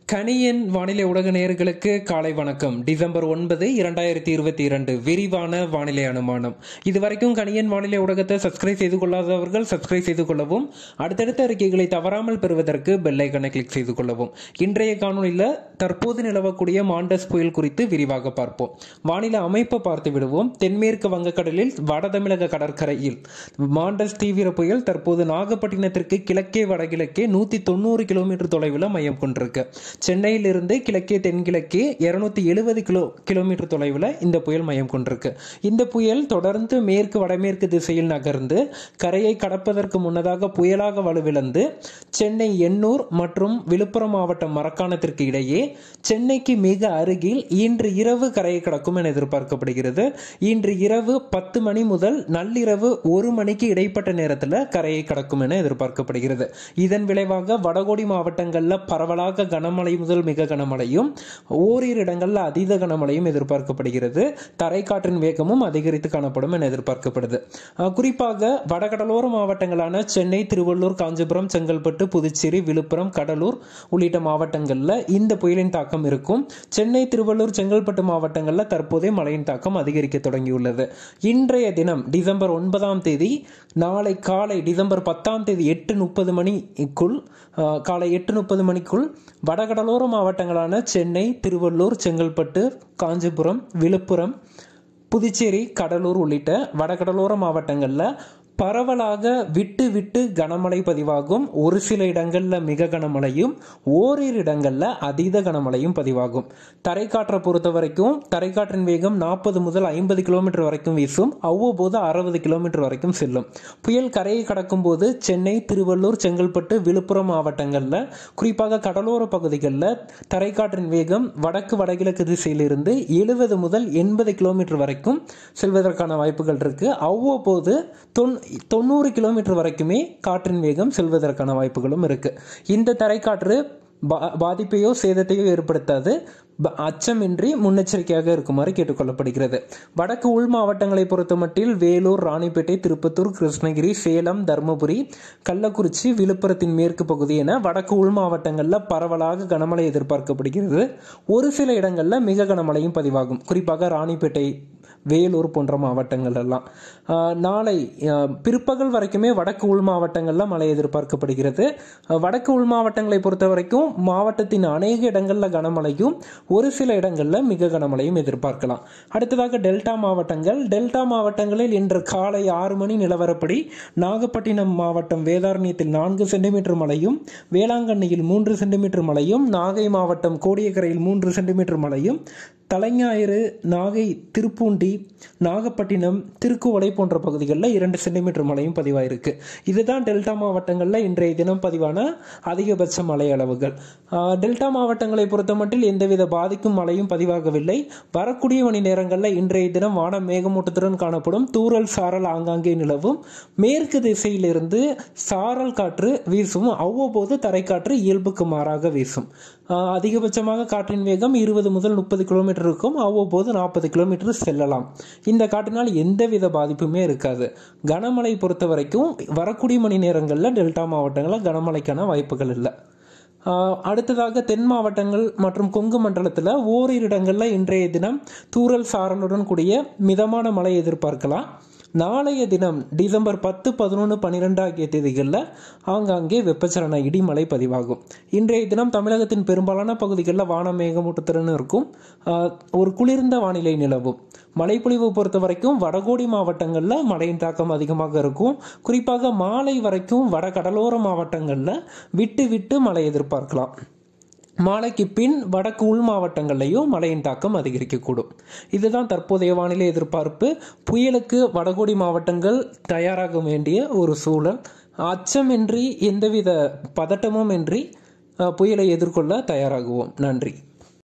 கணியன் வானிலை ஊடக நேயர்களுக்கு காலை வணக்கம் டிசம்பர் ஒன்பது இரண்டாயிரத்தி இருபத்தி இரண்டு விரிவான வானிலை அனுமானம் இதுவரைக்கும் கணியன் வானிலை ஊடகத்தை சப்ஸ்கிரைப் செய்து கொள்ளாதவர்கள் சப்ஸ்கிரைப் செய்து கொள்ளவும் அடுத்தடுத்த அறிக்கைகளை தவறாமல் பெறுவதற்கு பெல் ஐக்கனை கிளிக் செய்து கொள்ளவும் இன்றைய காணொலியில் தற்போது நிலவக்கூடிய மாண்டஸ் புயல் குறித்து விரிவாக பார்ப்போம் வானிலை அமைப்பை பார்த்து விடுவோம் தென்மேற்கு வங்கக்கடலில் வட தமிழக கடற்கரையில் மாண்டஸ் தீவிர புயல் தற்போது நாகப்பட்டினத்திற்கு கிழக்கே வடகிழக்கே நூற்றி தொண்ணூறு கிலோமீட்டர் தொலைவில் மையம் கொண்டிருக்கு சென்னையிலிருந்து கிழக்கே தென்கிழக்கே இருநூத்தி எழுபது கிலோ கிலோமீட்டர் தொலைவில் இந்த புயல் மையம் கொண்டிருக்கு இந்த புயல் தொடர்ந்து மேற்கு வடமேற்கு திசையில் நகர்ந்து கரையை கடப்பதற்கு முன்னதாக புயலாக வலுவிழந்து சென்னை எண்ணூர் மற்றும் விழுப்புரம் மாவட்டம் மரக்காணத்திற்கு இடையே சென்னைக்கு மிக அருகில் இன்று இரவு கரையை கடக்கும் என எதிர்பார்க்கப்படுகிறது இன்று இரவு பத்து மணி முதல் நள்ளிரவு ஒரு மணிக்கு இடைப்பட்ட நேரத்தில் கரையை கடக்கும் என எதிர்பார்க்கப்படுகிறது இதன் விளைவாக வடகோடி மாவட்டங்களில் பரவலாக கனமழை முதல் மிக கனமழையும் ஓரிரு இடங்களில் அதீத கனமழையும் எதிர்பார்க்கப்படுகிறது தரைக்காற்றின் வேகமும் அதிகரித்து காணப்படும் என எதிர்பார்க்கப்படுது அஹ் குறிப்பாக வடகடலோர மாவட்டங்களான சென்னை திருவள்ளூர் காஞ்சிபுரம் செங்கல்பட்டு புதுச்சேரி விழுப்புரம் கடலூர் உள்ளிட்ட மாவட்டங்களில் இந்த புயலின் தாக்கம் இருக்கும் சென்னை திருவள்ளூர் செங்கல்பட்டு மாவட்டங்களில் தற்போதைய மழையின் தாக்கம் அதிகரிக்க தொடங்கியுள்ளது இன்றைய தினம் டிசம்பர் ஒன்பதாம் தேதி நாளை காலை டிசம்பர் பத்தாம் தேதி எட்டு முப்பது மணிக்குள் அஹ், காலை எட்டு முப்பது மணிக்குள் வடகடலோர மாவட்டங்களான சென்னை திருவள்ளூர் செங்கல்பட்டு காஞ்சிபுரம் விழுப்புரம் புதுச்சேரி கடலூர் உள்ளிட்ட வடகடலோர மாவட்டங்களில் பரவலாக விட்டு விட்டு கனமழை பதிவாகும் ஒரு சில இடங்களில் மிக கனமழையும் ஓரிரு இடங்களில் அதீத கனமழையும் பதிவாகும் தரைக்காற்றை பொறுத்த வரைக்கும் தரைக்காற்றின் வேகம் நாற்பது முதல் ஐம்பது கிலோமீட்டர் வரைக்கும் வீசும் அவ்வப்போது அறுபது கிலோமீட்டர் வரைக்கும் செல்லும் புயல் கரையை கடக்கும் போது சென்னை திருவள்ளூர் செங்கல்பட்டு விழுப்புரம் மாவட்டங்களில் குறிப்பாக கடலோர பகுதிகளில் தரைக்காற்றின் வேகம் வடக்கு வடகிழக்கு திசையிலிருந்து எழுபது முதல் எண்பது கிலோமீட்டர் வரைக்கும் செல்வதற்கான வாய்ப்புகள் இருக்கு அவ்வப்போது தொன் தொண்ணூறு கிலோமீட்டர் வரைக்குமே காற்றின் வேகம் செல்வதற்கான வாய்ப்புகளும் இருக்கு இந்த தரைக்காற்று பா- பாதிப்பையோ சேதத்தையோ ஏற்படுத்தாது ப- அச்சமின்றி முன்னெச்சரிக்கையாக இருக்குமாறு கேட்டுக்கொள்ளப்படுகிறது வடக்கு உள் மாவட்டங்களை பொறுத்தமட்டில் வேலூர் ராணிப்பேட்டை திருப்பத்தூர் கிருஷ்ணகிரி சேலம் தருமபுரி கள்ளக்குறிச்சி விழுப்புரத்தின் மேற்கு பகுதி என வடக்கு உள் மாவட்டங்களில் பரவலாக கனமழை எதிர்பார்க்கப்படுகிறது ஒரு சில இடங்களில் மிக கனமழையும் பதிவாகும் குறிப்பாக ராணிப்பேட்டை வேலூர் போன்ற மாவட்டங்கள் எல்லாம் ஆஹ் நாளை ஆஹ் பிற்பகல் வரைக்குமே வடக்கு உள் மாவட்டங்களில் மழை எதிர்பார்க்கப்படுகிறது ஆஹ் வடக்கு உள் மாவட்டங்களை பொறுத்த வரைக்கும் மாவட்டத்தின் அநேக இடங்களில் கனமழையும் ஒரு சில இடங்களில் மிக கனமழையும் எதிர்பார்க்கலாம் அடுத்ததாக டெல்டா மாவட்டங்கள் டெல்டா மாவட்டங்களில் இன்று காலை ஆறு மணி நிலவரப்படி நாகப்பட்டினம் மாவட்டம் வேதாரண்யத்தில் நான்கு சென்டிமீட்டர் மழையும் வேளாங்கண்ணியில் மூன்று சென்டிமீட்டர் மழையும் நாகை மாவட்டம் கோடியக்கரையில் மூன்று சென்டிமீட்டர் மழையும் தலைஞாயிறு நாகை திருப்பூண்டி நாகப்பட்டினம் திருக்குவளை போன்ற பகுதிகளில் இரண்டு சென்டிமீட்டர் மழையும் பதிவாயிருக்கு இதுதான் டெல்டா மாவட்டங்களில் இன்றைய தினம் பதிவான அதிகபட்ச மழை அளவுகள் ஆஹ், டெல்டா மாவட்டங்களை பொறுத்தமட்டில் எந்தவித பாதிக்கும் மழையும் பதிவாகவில்லை வரக்கூடிய மணி நேரங்களில் இன்றைய தினம் வானம் மேகமூட்டத்துடன் காணப்படும் தூறல் சாரல் ஆங்காங்கே நிலவும் மேற்கு திசையிலிருந்து சாரல் காற்று வீசும் அவ்வப்போது தரைக்காற்று இயல்புக்கு மாறாக வீசும் ஆஹ், அதிகபட்சமாக காற்றின் வேகம் இருபது முதல் முப்பது கிலோமீட்டர் இருக்கும் அவ்வப்போது நாற்பது கிலோமீட்டர் செல்லலாம் இந்த காற்றினால் எந்தவித பாதிப்புமே இருக்காது கனமழை பொறுத்த வரைக்கும் வரக்கூடிய மணி நேரங்களில் டெல்டா மாவட்டங்களில் கனமழைக்கான வாய்ப்புகள் இல்லை ஆஹ் அடுத்ததாக தென் மாவட்டங்கள் மற்றும் கொங்கு மண்டலத்தில் ஓரிரு இடங்களில் இன்றைய தினம் தூறல் சாரலுடன் கூடிய மிதமான மழை எதிர்பார்க்கலாம் நாளைய தினம் டிசம்பர் பத்து பதினொன்று பன்னிரெண்டு ஆகிய தேதிகளில் ஆங்காங்கே வெப்பச்சலன இடிமழை பதிவாகும் இன்றைய தினம் தமிழகத்தின் பெரும்பாலான பகுதிகளில் வான மேகமூட்டத்துடன் இருக்கும் ஆஹ் ஒரு குளிர்ந்த வானிலை நிலவும் மழைப்பொழிவு பொறுத்த வரைக்கும் வடகோடி மாவட்டங்களில் மழையின் தாக்கம் அதிகமாக இருக்கும் குறிப்பாக மாலை வரைக்கும் வட கடலோர மாவட்டங்களில் விட்டு விட்டு மழை எதிர்பார்க்கலாம் மாலைக்கு பின் வடக்கு உள் மாவட்டங்கள்லையும் மழையின் தாக்கம் அதிகரிக்கக்கூடும் இதுதான் தற்போதைய வானிலை எதிர்பார்ப்பு புயலுக்கு வடகோடி மாவட்டங்கள் தயாராக வேண்டிய ஒரு சூழல் அச்சமின்றி எந்தவித பதட்டமும் இன்றி அஹ், புயலை எதிர்கொள்ள தயாராகுவோம் நன்றி